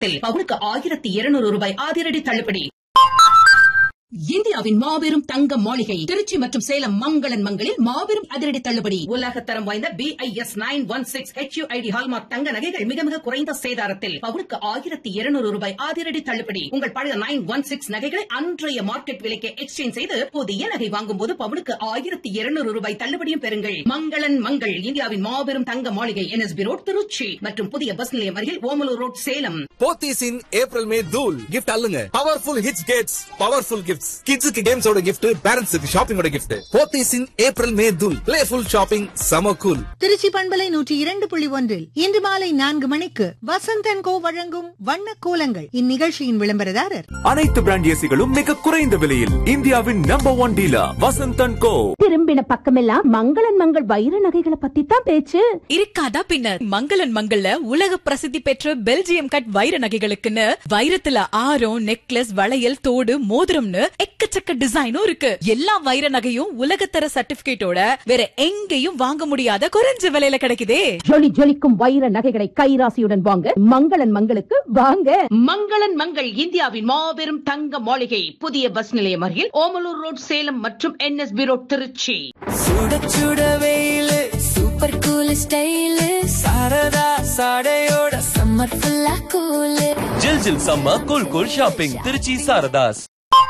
பவுனுக்கு ஆயிரத்தி இருநூறு ரூபாய் அதிரடி தள்ளுபடி இந்தியாவின் மாபெரும் தங்க மாளிகை திருச்சி மற்றும் சேலம் மங்களன் மங்களில் மாபெரும் அதிரடி தள்ளுபடி உலகத்தரம் வாய்ந்த B I S nine one six H ID hallmark தங்க நகைகள் மிக மிக குறைந்த சேதாரத்தில் பவுனுக்கு ஆயிரத்தி இருநூறு ரூபாய் அதிரடி தள்ளுபடி உங்கள் பழைய நைன் ஒன் சிக்ஸ் நகைகளை அன்றைய மார்க்கெட் விலைக்கு எக்ஸ்சேஞ்ச் செய்து புதிய நகை வாங்கும் போது பவுனுக்கு ஆயிரத்தி இருநூறு ரூபாய் தள்ளுபடியும் பெறுங்கள் மங்களன் மங்கள் இந்தியாவின் மாபெரும் தங்க மாளிகை என்எஸ்பி ரோட் திருச்சி மற்றும் புதிய பஸ் நிலையம் அருகில் Omalur road Salem Pothys in April May தூள் கிஃப்ட் அல்லுங்க powerful hits gets powerful gifts கிட்ஸுக்கு கேம்ஸோட கிஃப்ட் பேரண்ட்ஸுக்கு ஷாப்பிங்கோட gift Pothys in April May தூள் பிளேஃபுல் ஷாப்பிங் சம கூல் திருச்சி பண்பலை நூற்றி இரண்டு புள்ளி ஒன்றில் இன்று மாலை நான்கு மணிக்கு வசந்தன் கோ வழங்கும் வண்ண கோலங்கள் இந்நிகழ்ச்சியின் விளம்பரதாரர் அனைத்து பிராண்ட் ஏசிகளும் மிக குறைந்த விலையில் இந்தியாவின் number one dealer Vasanth and co திரும்பின பக்கமெல்லாம் மங்களன் மங்கள் வைர நகைகளை பத்தி தான் பேச்சு இருக்காதா பின்ன மங்களன் மங்கள்ல உலக பிரசித்தி பெற்ற பெல்ஜியம் கட் வைர நகைகளுக்குன்னு வைரத்துல ஆரம் நெக்லஸ் வளையல் தோடு மோதிரம்னு எக்கச்சக்க டிசைனும் இருக்கு எல்லா வைர நகையும் உலகத்தர சர்டிபிகேட்டோட வேற எங்கேயும் வாங்க முடியாத குறைஞ்ச விலையில கிடைக்குதே ஜொலி ஜொலிக்கும் வைர நகைகளை கைராசியுடன் வாங்க மங்களன் மங்களுக்கு வாங்க மங்களன் மங்கள் இந்தியாவின் மாபெரும் தங்க மாளிகை புதிய பஸ் நிலையம் அருகில் ஓமலூர் ரோட் சேலம் மற்றும் என்எஸ்பி ரோட் திருச்சி சுட சுட வெயிலு சூப்பர் கூல் ஸ்டைலு சாரதா சாடையோட சம்மர் ஃபுல்லா கூலு ஜில் ஜில் சம்ம cool cool shopping Trichy Sarathas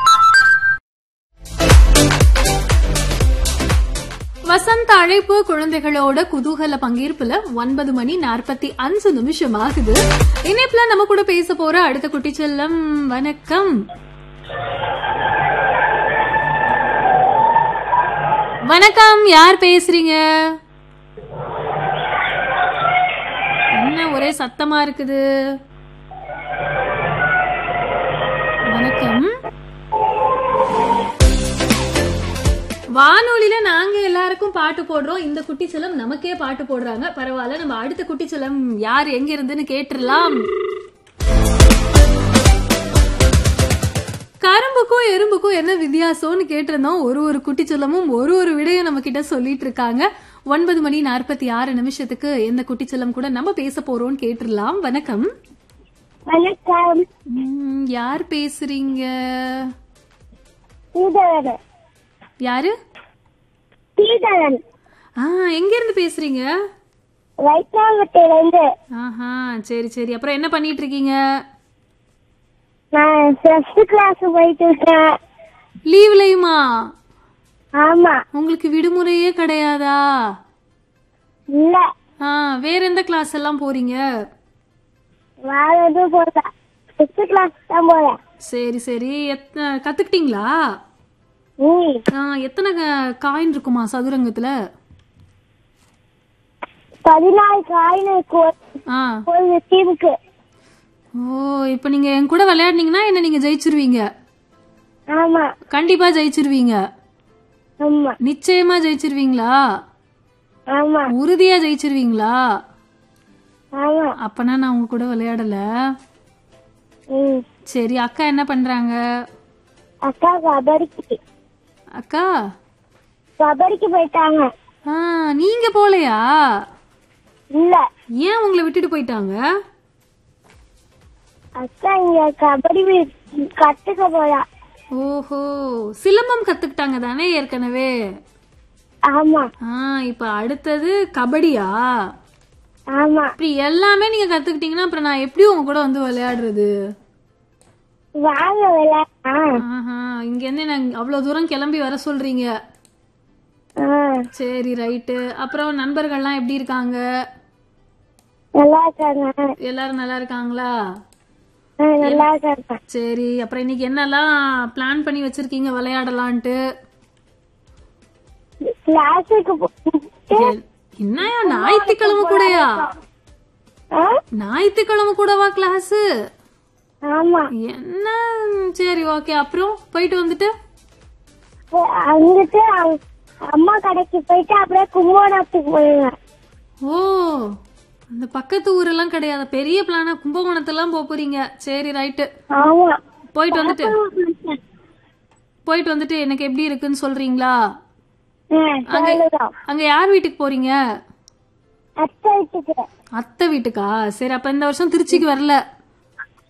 வசந்த அழைப்பு குழந்தைகளோட குதூகல பங்கேற்புல ஒன்பது மணி நாற்பத்தி அஞ்சு நிமிஷம் ஆகுது இணைப்புல நம்ம கூட பேச போற அடுத்த குட்டி செல்லம் வணக்கம் வணக்கம் யார் பேசுறீங்க என்ன ஒரே சத்தமா இருக்குது வணக்கம் வானொலியில நாங்க எல்லாருக்கும் பாட்டு போடுறோம் இந்த குட்டி செல்லம் நமக்கே பாட்டு போடுறாங்க பரவாயில்ல நம்ம அடுத்த குட்டி செல்லம் யார் எங்க இருந்துன்னு கேட்டுறலாம் கரும்புக்கும் எறும்புக்கும் என்ன வித்தியாசம்னு கேட்டிருந்தோம் ஒரு ஒரு குட்டி செல்லமும் ஒரு ஒரு விடையும் நம்ம கிட்ட சொல்லிட்டு இருக்காங்க ஒன்பது மணி நாற்பத்தி ஆறு நிமிஷத்துக்கு எந்த குட்டி செல்லம் கூட நம்ம பேச போறோம்னு கேட்டுடலாம் வணக்கம் வணக்கம் ம், யார் பேசுறீங்க ஸ்ரீதரன் யாரு ஸ்ரீதரன் ஆ எங்க இருந்து பேசுறீங்க வைக்காமட்டிலிருந்து ஆஹா சரி சரி அப்புறம் என்ன பண்ணிட்டு இருக்கீங்க நான் ஃபர்ஸ்ட் கிளாஸ் போயிட்டு இருக்கேன் லீவ்லயுமா ஆமா உங்களுக்கு விடுமுறையே கிடையாதா இல்ல ஆ வேற எந்த கிளாஸ் எல்லாம் போறீங்க வேற எதுவும் போல ஃபர்ஸ்ட் கிளாஸ் தான் போறேன் சரி சரி எத்த- கத்துக்கிட்டீங்களா ம் ஆ, எத்தனை க- காயின் இருக்குமா சதுரங்கத்துல பதினாலு காயின் இருக்கு ஒரு- ஆ ஒரு டீமுக்கு ஓ இப்போ நீங்க என் கூட விளையாடுனீங்கன்னா என்ன நீங்க ஜெயிச்சிருவீங்க ஆமா கண்டிப்பா ஜெயிச்சிருவீங்க ஆமா நிச்சயமா ஜெயிச்சிருவீங்களா ஆமா உறுதியா ஜெயிச்சிருவீங்களா ஆமா அப்பனா நான் உங்க கூட விளையாடல ம் சரி அக்கா என்ன பண்றாங்க அக்கா கபடிக்கு அக்கா கபடிக்கு போயிட்டாங்க ஆ நீங்க போலையா இல்ல ஏன் உங்களை விட்டுட்டு போயிட்டாங்க அக்கா இங்க கபடி வி- கத்துக்க போறா ஓஹோ சிலம்பம் கத்துக்கிட்டாங்க தானே ஏற்கனவே ஆமா ஆ இப்ப அடுத்தது கபடியா ஆமா இப்படி எல்லாமே நீங்க கத்துக்கிட்டீங்கன்னா அப்புறம் நான் எப்படி உங்க கூட வந்து விளையாடுறது வாங்க விளையாடலாம் ஆஹா இங்க இருந்து நான் அவ்வளவு தூரம் கிளம்பி வர சொல்றீங்க ஆ, சரி ரைட்டு அப்புறம் நண்பர்கள்லாம் எப்படி இருக்காங்க நல்லா இருக்காங்க எல்லாரும் நல்லா இருக்காங்களா ஆ, நல்லா இருக்காங்க சரி அப்புறம் இன்னைக்கு என்னெல்லாம் பிளான் பண்ணி வச்சிருக்கீங்க விளையாடலான்ட்டு கிளாஸுக்கு போயிட்டு எ- என்னயா ஞாயிற்றுக்கிழமை கூடயா ஆ? ஞாயிற்றுக்கிழமை கூடவா கிளாஸ் ஆமா என்ன சரி ஓகே அப்புறம் போயிட்டு வந்துட்டு அங்கிட்டு அ- அம்மா கடைக்கு போயிட்டு அப்படியே கும்போணத்துக்கு போயிடுவேன் ஓ அந்த பக்கத்து ஊரெல்லாம் கிடையாது பெரிய பிளான கும்பகோணத்தெல்லாம் போக போறீங்க சரி ரைட்டு ஆமா போயிட்டு வந்துட்டு போயிட்டு வந்துட்டு எனக்கு எப்படி இருக்குன்னு சொல்றீங்களா ஆ, அங்க சொல்லுறோம். அங்க யார் வீட்டுக்கு போறீங்க அத்தை வீட்டுக்கு அத்தை வீட்டுக்கா சரி அப்ப இந்த வருஷம் திருச்சிக்கு வரல